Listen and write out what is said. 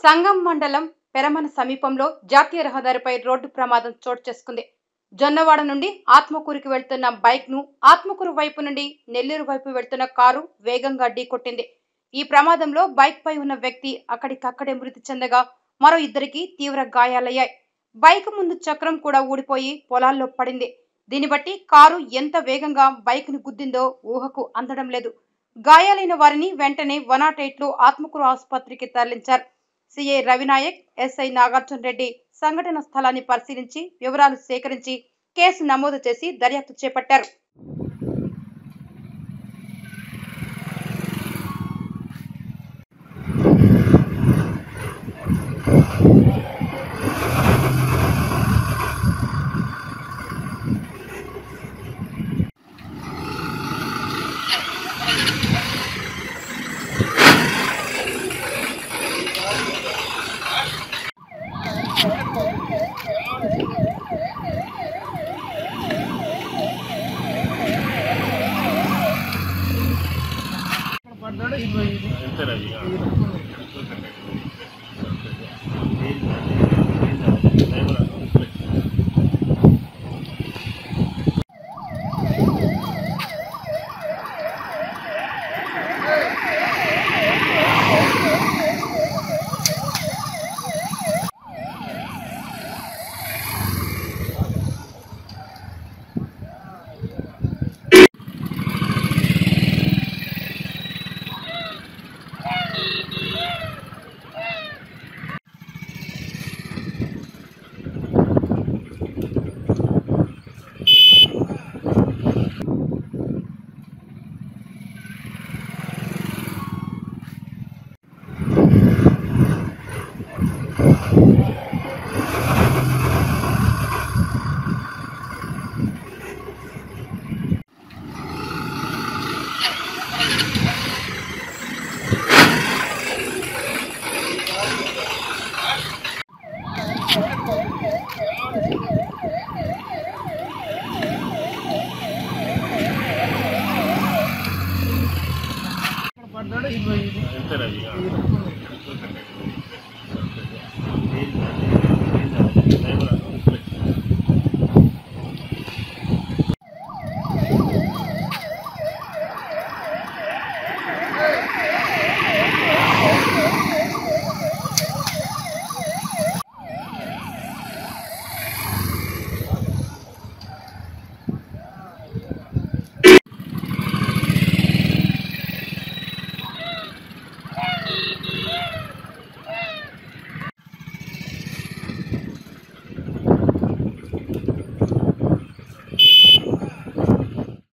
సంగం మండలం పెరమన సమీపంలో జాతీయ రహదారిపై రోడ్డు ప్రమాదం చోటు చేసుకుంది జొన్నవాడ నుండి ఆత్మకూరుకి వెళ్తున్న బైక్ ను ఆత్మకూరు వైపు నుండి నెల్లూరు వైపు వెళ్తున్న కారు వేగంగా ఢీకొట్టింది ఈ ప్రమాదంలో బైక్ పై ఉన్న వ్యక్తి అక్కడికక్కడే మృతి చెందగా మరో ఇద్దరికి తీవ్ర గాయాలయ్యాయి బైక్ ముందు చక్రం కూడా ఊడిపోయి పొలాల్లో పడింది దీన్ని బట్టి కారు ఎంత వేగంగా బైక్ ను గుద్దిందో ఊహకు అందడం లేదు గాయాలైన వారిని వెంటనే వన్ నాట్ ఎయిట్ లో ఆత్మకూరు ఆసుపత్రికి తరలించారు సిఐ రవినాయక్ ఎస్ఐ నాగార్జున రెడ్డి సంఘటన స్థలాన్ని పరిశీలించి వివరాలు సేకరించి కేసు నమోదు చేసి దర్యాప్తు చేపట్టారు